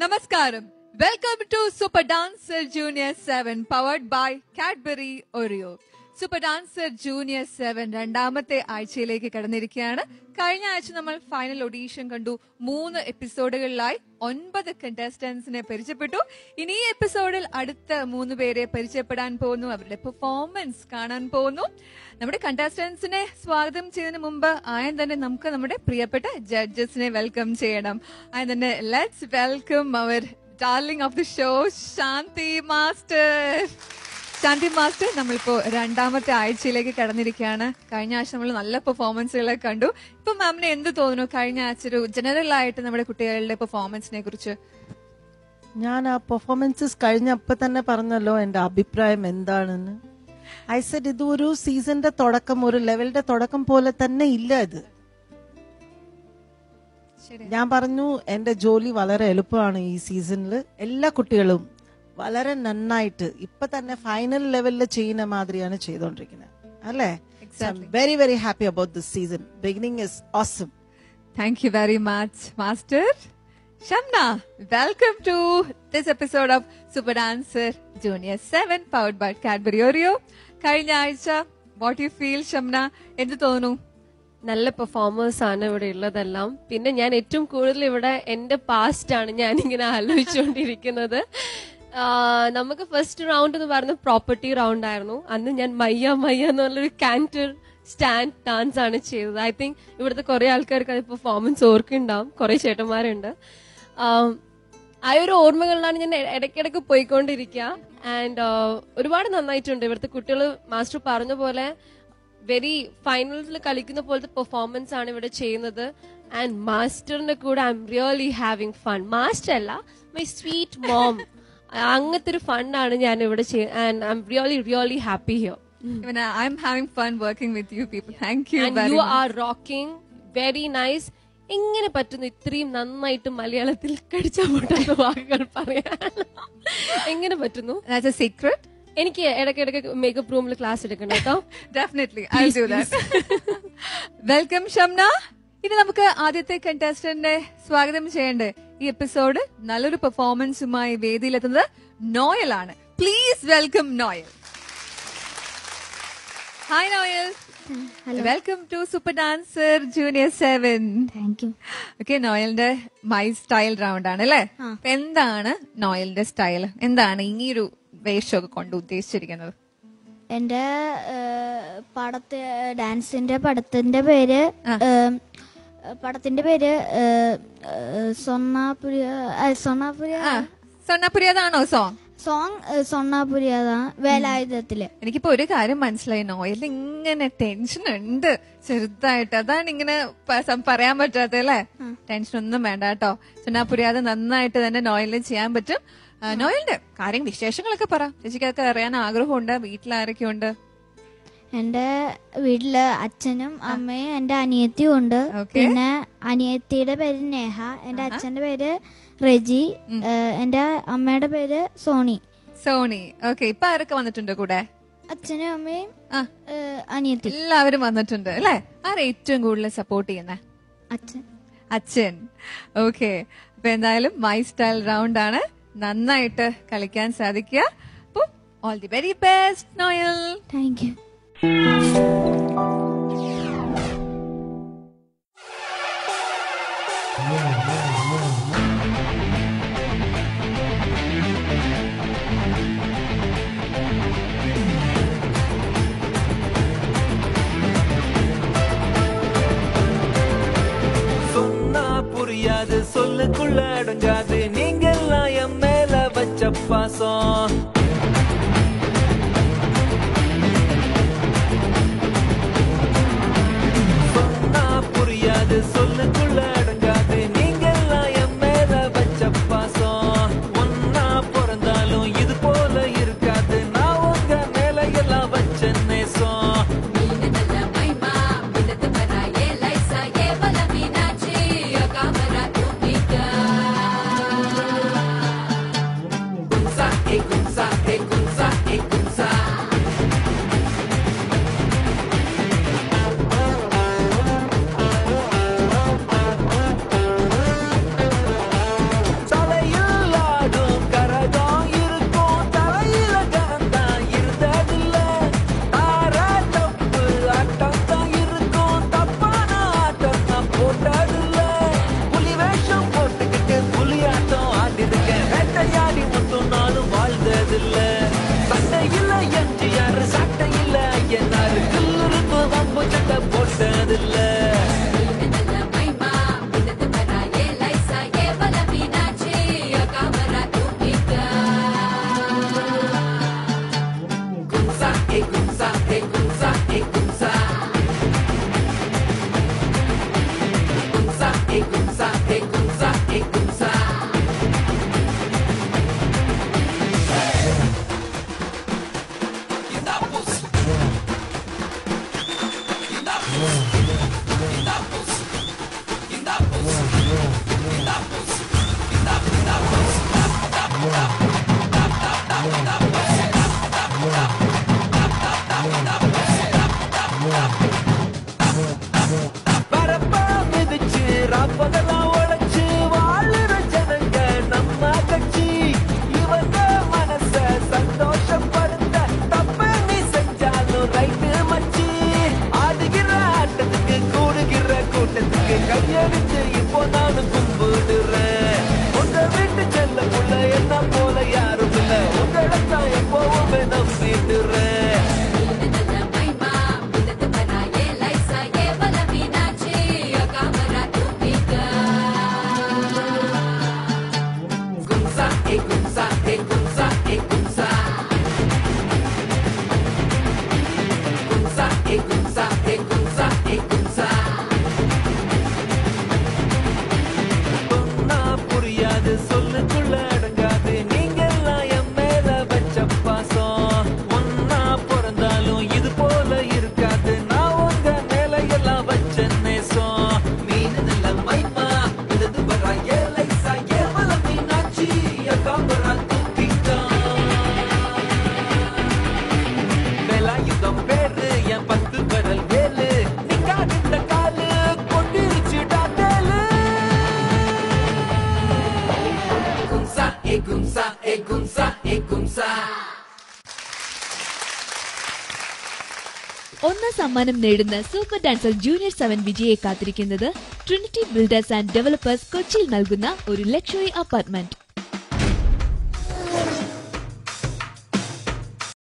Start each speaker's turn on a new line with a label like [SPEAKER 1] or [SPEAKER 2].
[SPEAKER 1] നമസ്കാരം welcome to super dancer junior seven powered by Cadbury Oreo super dancer junior seven രണ്ടാമത്തെ ആഴ്ചയിലേക്ക് കടന്നിരിക്കുകയാണ് കഴിഞ്ഞ ആഴ്ച നമ്മൾ ഫൈനൽ ഒഡീഷൻ കണ്ടു മൂന്ന് എപ്പിസോഡുകളിലായി ഒൻപത് കണ്ടസ്റ്റൻസിനെ പരിചയപ്പെട്ടു ഇനി ഈ എപ്പിസോഡിൽ അടുത്ത മൂന്ന് പേരെ പരിചയപ്പെടാൻ പോകുന്നു അവരുടെ പെർഫോമൻസ് കാണാൻ പോകുന്നു നമ്മുടെ കണ്ടസ്റ്റൻസിനെ സ്വാഗതം ചെയ്യുന്നതിന് മുമ്പ് ആയം തന്നെ നമുക്ക് നമ്മുടെ പ്രിയപ്പെട്ട ജഡ്ജസിനെ വെൽക്കം ചെയ്യണം ആയം തന്നെ let's welcome our darling of the show Shanti master Shanti master നമ്മളിപ്പോ രണ്ടാമത്തെ ആഴ്ചയിലേക്ക് കടന്നിരിക്കുകയാണ് കഴിഞ്ഞ ആഴ്ച നമ്മൾ നല്ല പെർഫോമൻസുകളെ കണ്ടു ഇപ്പൊ മാമിന് എന്ത് തോന്നുന്നു കഴിഞ്ഞ ആഴ്ച ഒരു ജനറൽ ആയിട്ട് നമ്മുടെ കുട്ടികളുടെ പെർഫോമൻസിനെ കുറിച്ച്
[SPEAKER 2] ഞാൻ ആ പെർഫോമൻസസ് കഴിഞ്ഞപ്പോ തന്നെ പറഞ്ഞല്ലോ എന്റെ അഭിപ്രായം എന്താണെന്ന് ഐ സെഡ് ഇത് ഒരു സീസണിന്റെ തുടക്കം ഒരു ലെവലിന്റെ തുടക്കം പോലെ തന്നെ ഇല്ല ഇത്
[SPEAKER 1] ശരി
[SPEAKER 2] ഞാൻ പറഞ്ഞു എന്റെ ജോലി വളരെ എളുപ്പമാണ് ഈ സീസണിൽ എല്ലാ കുട്ടികളും വളരെ നന്നായിട്ട് ഇപ്പൊ തന്നെ ഫൈനൽ ലെവലിൽ ചെയ്യുന്ന മാതിരിയാണ് ചെയ്തോണ്ടിരിക്കുന്നത് അല്ലേ
[SPEAKER 1] Exactly.
[SPEAKER 2] Very very happy about this season beginning is awesome
[SPEAKER 1] Thank you very much, Master. Shamna, welcome to this episode of Super Dancer Junior 7 powered by Cadbury Oreo. കഴിഞ്ഞ ആഴ്ച വാട്ട് യു ഫീൽ ഷംന എന്ത് തോന്നുന്നു
[SPEAKER 3] നല്ല performers ആണ് ഇവിടെ ഉള്ളതെല്ലാം പിന്നെ ഞാൻ ഏറ്റവും കൂടുതൽ ഇവിടെ എന്റെ പാസ്റ്റ് ആണ് ഞാൻ ഇങ്ങനെ ആലോചിച്ചുകൊണ്ടിരിക്കുന്നത് ആ, നമുക്ക് ഫസ്റ്റ് റൗണ്ട് എന്ന് പറയുന്നത് പ്രോപ്പർട്ടി റൗണ്ട് ആയിരുന്നു അന്ന് ഞാൻ മയ്യ മയ്യ എന്നുള്ളൊരു കാൻറ്റർ സ്റ്റാൻഡ് ഡാൻസ് ആണ് ചെയ്തത് ഐ തിങ്ക് ഇവിടുത്തെ കുറെ ആൾക്കാർക്ക് അത് പെർഫോമൻസ് ഓർക്കുണ്ടാവും കുറെ ചേട്ടന്മാരുണ്ട് ആ, ആ ഒരു ഓർമ്മകളിലാണ് ഞാൻ ഇട- ഇടയ്ക്കിടയ്ക്ക് പോയിക്കൊണ്ടിരിക്കുക ആൻഡ് ഒരുപാട് നന്നായിട്ടുണ്ട് ഇവിടുത്തെ കുട്ടികൾ മാസ്റ്റർ പറഞ്ഞ പോലെ വെരി ഫൈനൽസിൽ കളിക്കുന്ന പോലത്തെ പെർഫോമൻസ് ആണ് ഇവിടെ ചെയ്യുന്നത് ആൻഡ് മാസ്റ്ററിന്റെ കൂടെ I am really having fun master അല്ല മൈ സ്വീറ്റ് മോം അങ്ങനത്തെ ഒരു ഫണ്ടാണ് ഞാൻ ഇവിടെ ചെയ്യുന്നത് and I am really really happy here
[SPEAKER 1] Even I am having fun working with you people. Thank you
[SPEAKER 3] and
[SPEAKER 1] very
[SPEAKER 3] you
[SPEAKER 1] much.
[SPEAKER 3] Are rocking very nice എങ്ങനെ പറ്റുന്നു ഇത്രയും നന്നായിട്ട് മലയാളത്തിൽ കടിച്ച പൊട്ടുന്ന വാക്കുകൾ പറയാൻ എങ്ങനെ പറ്റുന്നു
[SPEAKER 1] That's a secret.
[SPEAKER 3] എനിക്ക് ഇടയ്ക്കിടയ്ക്ക് മേക്കപ്പ് റൂമിൽ ക്ലാസ് എടുക്കണം കേട്ടോ
[SPEAKER 1] Definitely, I'll do that. Welcome Shamna ഇനി നമുക്ക് ആദ്യത്തെ കണ്ടസ്റ്റന്റിനെ സ്വാഗതം ചെയ്യണ്ടേ ഈ എപ്പിസോഡ് നല്ലൊരു പെർഫോമൻസുമായി വേദിയിലെത്തുന്നത് നോയൽ ആണ് please welcome Noel hi Noel welcome to super dancer junior seven
[SPEAKER 4] thank you
[SPEAKER 1] okay നോയലിന്റെ മൈ സ്റ്റൈൽ റൗണ്ട് ആണ് അല്ലേ അപ്പൊ എന്താണ് നോയലിന്റെ സ്റ്റൈൽ എന്താണ് ഈ ഒരു വേഷമൊക്കെ കൊണ്ട് ഉദ്ദേശിച്ചിരിക്കുന്നത്
[SPEAKER 4] എന്റെ ഏഹ്, പടത്തെ ഡാൻസിന്റെ പടത്തിന്റെ പേര് ഏഹ്, പടത്തിന്റെ പേര് ഏഹ്, ഏഹ്, സൊന്നാപുരിയ ഏഹ്, സൊന്നാപുരിയ
[SPEAKER 1] ആ സൊണ്ണാപുരി അതാണോ സോങ്
[SPEAKER 4] സോങ് ഏഹ്, സൊന്നാപുരിയതാ വേലായുധത്തില്
[SPEAKER 1] എനിക്കിപ്പോ ഒരു കാര്യം മനസ്സിലായി നോയൽ ഇങ്ങനെ ടെൻഷൻ ഉണ്ട് ചെറുതായിട്ട് അതാണ് ഇങ്ങനെ പ- സം- പറയാൻ പറ്റാത്തത് അല്ലേ ടെൻഷൻ ഒന്നും വേണ്ട കേട്ടോ സുനാപുരിയാതെ നന്നായിട്ട് തന്നെ നോയലിൽ ചെയ്യാൻ പറ്റും ആ, നോയലിന്റെ കാര്യം വിശേഷങ്ങളൊക്കെ പറ ചേച്ചിക്കൊക്കെ അറിയാൻ ആഗ്രഹമുണ്ട് വീട്ടിലാരൊക്കെ ഉണ്ട്
[SPEAKER 4] എന്റെ വീട്ടില് അച്ഛനും അമ്മയും എന്റെ അനിയത്തിയും ഉണ്ട്
[SPEAKER 1] Okay.
[SPEAKER 4] പിന്നെ അനിയത്തിയുടെ പേര് നേഹ എന്റെ അച്ഛന്റെ പേര് റെജി ഏഹ്, എന്റെ അമ്മയുടെ പേര് സോണി
[SPEAKER 1] സോണി ഓക്കെ ഇപ്പൊ ആരൊക്കെ വന്നിട്ടുണ്ട് കൂടെ
[SPEAKER 4] അച്ഛനും അമ്മയും
[SPEAKER 1] ആ
[SPEAKER 4] ഏഹ്, അനിയത്തി
[SPEAKER 1] എല്ലാവരും വന്നിട്ടുണ്ട് അല്ലേ ആരാ ഏറ്റവും കൂടുതൽ സപ്പോർട്ട് ചെയ്യുന്നേ
[SPEAKER 4] അച്ഛൻ
[SPEAKER 1] അച്ഛൻ ഓക്കെ അപ്പൊ എന്തായാലും മൈ സ്റ്റൈൽ റൗണ്ട് ആണ് നന്നായിട്ട് കളിക്കാൻ സാധിക്കുക അപ്പൊ all the very best Noel
[SPEAKER 4] thank you
[SPEAKER 5] சொன்னா புரியாது சொல்லுக்குள்ள அடங்காது நீங்க எல்லாம் என் மேல வச்ச பாசம் சொன்னா புரியாது சொல்லுக்குள்ள அடங்காது நீங்க எல்லாம் என் மேல வச்ச பாசம் ஒன்னா பிறந்தாலும் இது போல இருக்காது நான் உங்க மேல எல்லாம் வச்ச நேசம் வரப்ப மிதிச்சு ராப்பகலாம் உழைச்சு வாழுற ஜனங்க நம்ம கட்சி இவங்க மனச சந்தோஷப்படுத்த தப்ப நீ செஞ்சாலும் ரைட்டு மச்சி ஆடுகிற ஆட்டத்துக்கு கூடுகிற கூட்டத்துக்கு கையெடுத்து இப்போ நானும் கும்பிடுறேன் உங்க வீட்டு செல்ல புள்ள என்ன போல யாரும் இல்ல உங்களை தான் எப்பவுமே நம்பிடுறேன் Gunza, e gunza, e gunza, e gunza. Gunza, e gunza, e gunza, e gunza. சொன்னா புரியாது சொல்லுக்குள்ள அடங்காது நீங்க எல்லாம் என் மேல வச்ச பாசம் ஒன்னா பிறந்தாலும் இது போல இருக்காது நான் உங்க மேல எல்லாம் வச்ச நேசம் மீன் நல்ல மைமா இது வரா ஏலைசா ஏவல மீனாட்சி காம்பரா தூக்கிட்டான் வேலாயுதம் பேரு என் பத்து விரல் வேலு நிக்காடிட்ட காலு கொண்டிருச்சுடா தேலு Gunza, e gunza, e gunza, e gunza.
[SPEAKER 6] ഒന്നാം സമ്മാനം നേടുന്ന സൂപ്പർ ഡാൻസർ ജൂനിയർ സെവൻ വിജയെ കാത്തിരിക്കുന്നത് ട്രിനിറ്റി ബിൽഡേഴ്സ് ആൻഡ് ഡെവലപ്പേഴ്സ് കൊച്ചിയിൽ നൽകുന്ന ഒരു ലക്ഷറി അപ്പാർട്ട്മെന്റ്